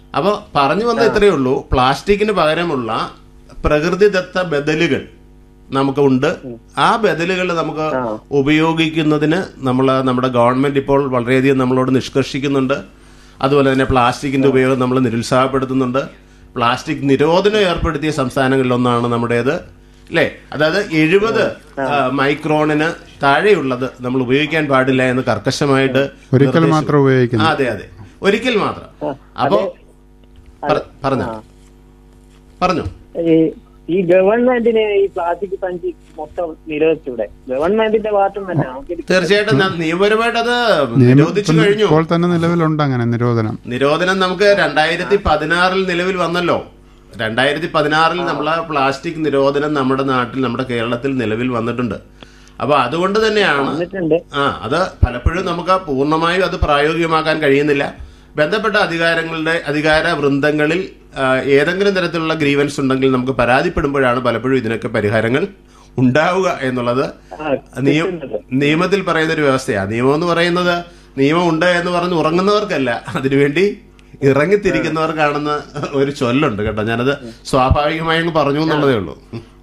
അപ്പോൾ പറഞ്ഞു വന്ന ഇത്രയേ ഉള്ളൂ പ്ലാസ്റ്റിക്കിന് പകരമുള്ള പ്രകൃതിദത്ത ബദലുകൾ നമുക്ക് ഉണ്ട് ആ ബദലുകൾ നമുക്ക് ഉപയോഗിക്കുന്നതിന് നമ്മൾ നമ്മുടെ ഗവൺമെന്റ് ഇപ്പോൾ വളരെയധികം നമ്മളോട് നിഷ്കർഷിക്കുന്നുണ്ട് അതുപോലെ തന്നെ പ്ലാസ്റ്റിക്കിന്റെ ഉപയോഗം നമ്മൾ നിരുത്സാഹപ്പെടുത്തുന്നുണ്ട് പ്ലാസ്റ്റിക് നിരോധനം ഏർപ്പെടുത്തിയ സംസ്ഥാനങ്ങളിലൊന്നാണ് നമ്മുടേത് അല്ലേ അതായത് എഴുപത് മൈക്രോണിന് താഴെയുള്ളത് നമ്മൾ ഉപയോഗിക്കാൻ പാടില്ല എന്ന് കർക്കശമായിട്ട് ഒരിക്കൽ നിർദ്ദേശിച്ചു. മാത്രം ഉപയോഗിക്കുന്നു ആ, അതെ അതെ ഒരിക്കൽ മാത്രം അപ്പോ പറ- പറഞ്ഞോ പറഞ്ഞോ ഈ ഈ ഗവൺമെന്റിന് ഈ പ്ലാസ്റ്റിക് സഞ്ചി മൊത്തം നിരോധിച്ചൂടെ ഗവൺമെന്റിന്റെ ഭാഗത്തും തന്നെ നമുക്ക് ഇത് തീർച്ചയായിട്ടും ന- നിയമപരമായിട്ട് അത് നിയമം നിരോധിച്ചു ഇപ്പം കഴിഞ്ഞു ഇപ്പോൾ തന്നെ നിലവിലുണ്ട് അങ്ങനെ നിരോധനം നിരോധനം നമുക്ക് രണ്ടായിരത്തി പതിനാറിൽ നിലവിൽ വന്നല്ലോ രണ്ടായിരത്തി പതിനാറിൽ നമ്മളെ പ്ലാസ്റ്റിക് നിരോധനം നമ്മുടെ നാട്ടിൽ നമ്മുടെ കേരളത്തിൽ നിലവിൽ വന്നിട്ടുണ്ട് അപ്പൊ അതുകൊണ്ട് തന്നെയാണ് വന്നിട്ടുണ്ട് ആ അത് പലപ്പോഴും നമുക്ക് പൂർണ്ണമായും അത് പ്രായോഗികമാക്കാൻ കഴിയുന്നില്ല ബന്ധപ്പെട്ട അധികാരങ്ങളുടെ അധികാര വൃന്ദങ്ങളിൽ ആ, ഏതെങ്കിലും തരത്തിലുള്ള ഗ്രീവൻസ് ഉണ്ടെങ്കിൽ നമുക്ക് പരാതിപ്പെടുമ്പോഴാണ് പലപ്പോഴും ഇതിനൊക്കെ പരിഹാരങ്ങൾ ഉണ്ടാവുക എന്നുള്ളത് ആ, നിയ- കിട്ടുന്നത്. നിയമത്തിൽ പറയുന്ന ഒരു വ്യവസ്ഥയാണ് നിയമം എന്ന് പറയുന്നത് നിയമം ഉണ്ട് എന്ന് പറഞ്ഞ് ഉറങ്ങുന്നവർക്കല്ല അതിനുവേണ്ടി ഇറങ്ങിത്തിരിക്കുന്നവർക്കാണെന്ന് ഒരു ചൊല്ലുണ്ട് കേട്ടോ ഞാനത് സ്വാഭാവികമായി അങ്ങ് പറഞ്ഞു എന്നുള്ളതേ ഉള്ളൂ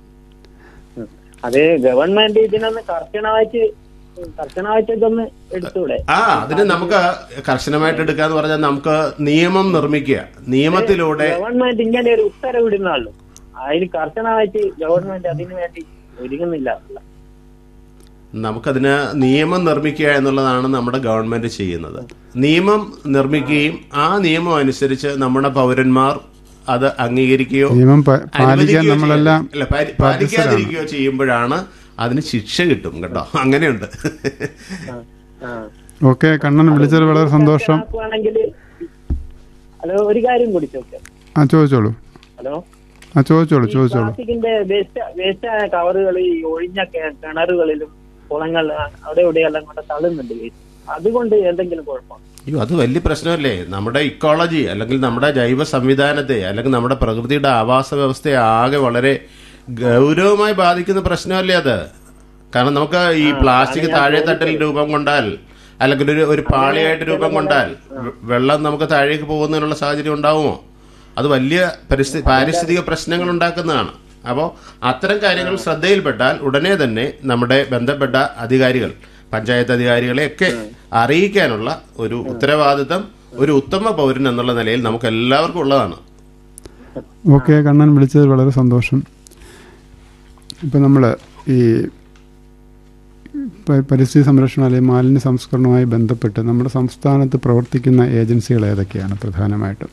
അത് ഗവൺമെന്റ് ഇതിനൊന്ന് കർശനമായിട്ട് കർശനമായിട്ട് ഇതൊന്ന് എടുത്തൂടെ ആ അതിന് നമുക്ക് കർശനമായിട്ട് എടുക്കാന്ന് പറഞ്ഞാൽ നമുക്ക് നിയമം നിർമ്മിക്കുക നിയമത്തിലൂടെ ഗവൺമെന്റ് ഇങ്ങനെ ഒരു ഉത്തരവിടുന്നുള്ളൂ അതിന് കർശനമായിട്ട് ഗവൺമെന്റ് അതിനു വേണ്ടി ഒരുങ്ങുന്നില്ല നമുക്കതിന് നിയമം നിർമ്മിക്കുക എന്നുള്ളതാണ് നമ്മുടെ ഗവൺമെന്റ് ചെയ്യുന്നത് നിയമം നിർമ്മിക്കുകയും ആ നിയമം അനുസരിച്ച് നമ്മുടെ പൗരന്മാർ അത് അംഗീകരിക്കുകയോ നിയമം പ- പാലിക്കാൻ അനുവദിക്കുകയോ നമ്മളെല്ലാം ചെയ്യും. അല്ല, പാലി- പാലിക്കാതിരിക്കുകയോ ചെയ്യുമ്പോഴാണ് അതിന് ശിക്ഷ കിട്ടും കേട്ടോ അങ്ങനെയുണ്ട് ആ. ഓക്കെ കണ്ണൻ വിളിച്ചത് വളരെ സന്തോഷം ആക്കുവാണെങ്കിൽ ഹലോ ഒരു കാര്യം കൂടി ചോദിക്കാം ആ ചോദിച്ചോളൂ ഹലോ ആ ചോദിച്ചോളൂ ചോദിച്ചോളൂ പ്ലാസ്റ്റിക്കിന്റെ വേസ്റ്റ് വേസ്റ്റ് ആയ കവറുകൾ ഈ ഒഴിഞ്ഞ കെ- കിണറുകളിലും കുളങ്ങൾ അവിടെ ഇവിടെയെല്ലാം കൊണ്ട് തള്ളുന്നുണ്ട് waste. അതുകൊണ്ട് എന്തെങ്കിലും കുഴപ്പം അയ്യോ അത് വലിയ പ്രശ്നമല്ലേ നമ്മുടെ ഇക്കോളജി അല്ലെങ്കിൽ നമ്മുടെ ജൈവ സംവിധാനത്തെ അല്ലെങ്കിൽ നമ്മുടെ പ്രകൃതിയുടെ ആവാസ വ്യവസ്ഥയെ ആകെ വളരെ ഗൗരവമായി ബാധിക്കുന്ന പ്രശ്നമല്ലേ അത് കാരണം നമുക്ക് ഈ പ്ലാസ്റ്റിക് താഴെ തട്ടിൽ രൂപം കൊണ്ടാൽ അല്ലെങ്കിൽ ഒരു ഒരു പാളിയായിട്ട് രൂപം കൊണ്ടാൽ വെ- വെള്ളം നമുക്ക് താഴേക്ക് പോകുന്നതിനുള്ള സാഹചര്യം ഉണ്ടാവുമോ അത് വലിയ പരിസ്ഥിതി പാരിസ്ഥിതിക പ്രശ്നങ്ങൾ ഉണ്ടാക്കുന്നതാണ് അപ്പോൾ അത്തരം കാര്യങ്ങൾ ശ്രദ്ധയിൽപ്പെട്ടാൽ ഉടനെ തന്നെ നമ്മുടെ ബന്ധപ്പെട്ട അധികാരികൾ പഞ്ചായത്ത് അധികാരികളെയൊക്കെ അറിയിക്കാനുള്ള ഒരു ഉത്തരവാദിത്തം ഒരു ഉത്തമ പൗരൻ എന്നുള്ള നിലയിൽ നമുക്ക് എല്ലാവർക്കും ഉള്ളതാണ് ഓക്കെ കണ്ണൻ വിളിച്ചത് വളരെ സന്തോഷം ഇപ്പം നമ്മൾ ഈ പ- പരിസ്ഥിതി സംരക്ഷണം അല്ലെങ്കിൽ മാലിന്യ സംസ്കരണവുമായി ബന്ധപ്പെട്ട് നമ്മുടെ സംസ്ഥാനത്ത് പ്രവർത്തിക്കുന്ന ഏജൻസികൾ ഏതൊക്കെയാണ് പ്രധാനമായിട്ടും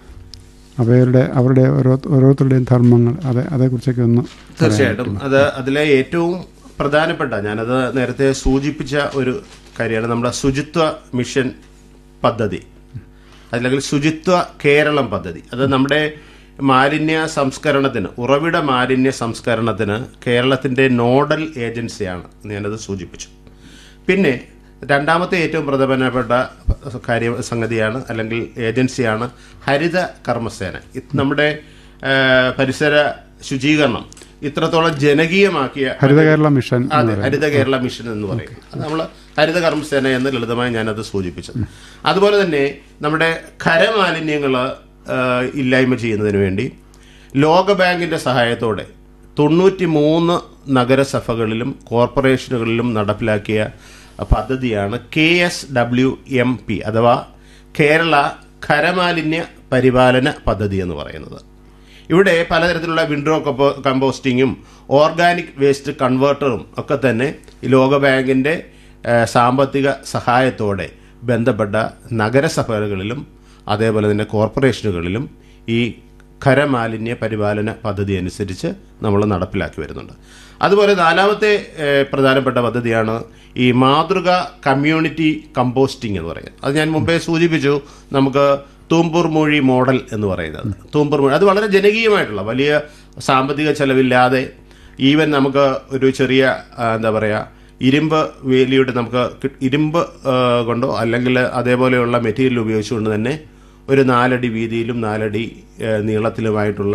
അവരുടെ അവരുടെ ഓരോ ഓരോരുത്തരുടെയും ധർമ്മങ്ങൾ അതെ അതേക്കുറിച്ചൊക്കെ ഒന്ന് തീർച്ചയായിട്ടും അത് അതിലെ ഏറ്റവും പ്രധാനപ്പെട്ട ഞാനത് നേരത്തെ സൂചിപ്പിച്ച ഒരു കാര്യമാണ് നമ്മുടെ ശുചിത്വ മിഷൻ പദ്ധതി അല്ലെങ്കിൽ ശുചിത്വ കേരളം പദ്ധതി അത് നമ്മുടെ മാലിന്യ സംസ്കരണത്തിന് ഉറവിട മാലിന്യ സംസ്കരണത്തിന് കേരളത്തിൻ്റെ നോഡൽ ഏജൻസിയാണ് ഞാനത് സൂചിപ്പിച്ചു പിന്നെ രണ്ടാമത്തെ ഏറ്റവും പ്രധാനപ്പെട്ട കാര്യം സംഗതിയാണ് അല്ലെങ്കിൽ ഏജൻസിയാണ് ഹരിത കർമ്മസേന ഇത് നമ്മുടെ ആ, പരിസര ശുചീകരണം ഇത്രത്തോളം ജനകീയമാക്കിയ ഹരിത കേരള മിഷൻ എന്ന് അതെ പറയുന്നത്. ഹരിത കേരള മിഷൻ എന്ന് പറയും അത് നമ്മൾ ഹരിത കർമ്മസേന എന്ന് ലളിതമായി ഞാനത് സൂചിപ്പിച്ചത് അതുപോലെ തന്നെ നമ്മുടെ ഖരമാലിന്യങ്ങൾ ഇല്ലായ്മ ചെയ്യുന്നതിന് വേണ്ടി ലോകബാങ്കിന്റെ സഹായത്തോടെ തൊണ്ണൂറ്റി മൂന്ന് നഗരസഭകളിലും കോർപ്പറേഷനുകളിലും നടപ്പിലാക്കിയ പദ്ധതിയാണ് K S W M P അഥവാ കേരള ഖരമാലിന്യ പരിപാലന പദ്ധതി എന്ന് പറയുന്നത് ഇവിടെ പലതരത്തിലുള്ള വിൻഡ്രോ കമ്പോ കമ്പോസ്റ്റിങ്ങും ഓർഗാനിക് വേസ്റ്റ് കൺവേർട്ടറും ഒക്കെ തന്നെ ഈ ലോകബാങ്കിന്റെ ഏഹ്, സാമ്പത്തിക സഹായത്തോടെ ബന്ധപ്പെട്ട നഗരസഭകളിലും അതേപോലെ തന്നെ കോർപ്പറേഷനുകളിലും ഈ ഖരമാലിന്യ പരിപാലന പദ്ധതി അനുസരിച്ച് നമ്മൾ നടപ്പിലാക്കി വരുന്നുണ്ട് അതുപോലെ നാലാമത്തെ ഏഹ്, പ്രധാനപ്പെട്ട പദ്ധതിയാണ് ഈ മാതൃക കമ്മ്യൂണിറ്റി കമ്പോസ്റ്റിംഗ് എന്ന് പറയുന്നത് അത് ഞാൻ മുമ്പേ സൂചിപ്പിച്ചു നമുക്ക് തൂമ്പൂർ മൊഴി മോഡൽ എന്ന് പറയുന്നത് തൂമ്പൂർ മൊഴി അത് വളരെ ജനകീയമായിട്ടുള്ള വലിയ സാമ്പത്തിക ചെലവില്ലാതെ ഈവൻ നമുക്ക് ഒരു ചെറിയ ആ, എന്താ പറയുക ഇരുമ്പ് വേലിയുടെ നമുക്ക് കി- ഇരുമ്പ് ആ, കൊണ്ടോ അല്ലെങ്കിൽ അതേപോലെയുള്ള മെറ്റീരിയൽ ഉപയോഗിച്ചുകൊണ്ട് തന്നെ ഒരു നാലടി വീതിയിലും നാലടി ആ, നീളത്തിലുമായിട്ടുള്ള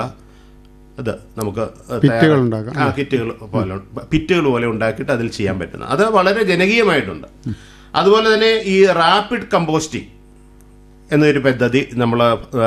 ഇത് നമുക്ക് പിറ്റുകൾ ഉണ്ടാക്കാം. ആ കിറ്റുകൾ പോലെ പിറ്റുകൾ പോലെ ഉണ്ടാക്കിയിട്ട് അതിൽ ചെയ്യാൻ പറ്റുന്ന അത് വളരെ ജനകീയമായിട്ടുണ്ട് അതുപോലെ തന്നെ ഈ റാപ്പിഡ് കമ്പോസ്റ്റിംഗ് എന്നൊരു പദ്ധതി നമ്മൾ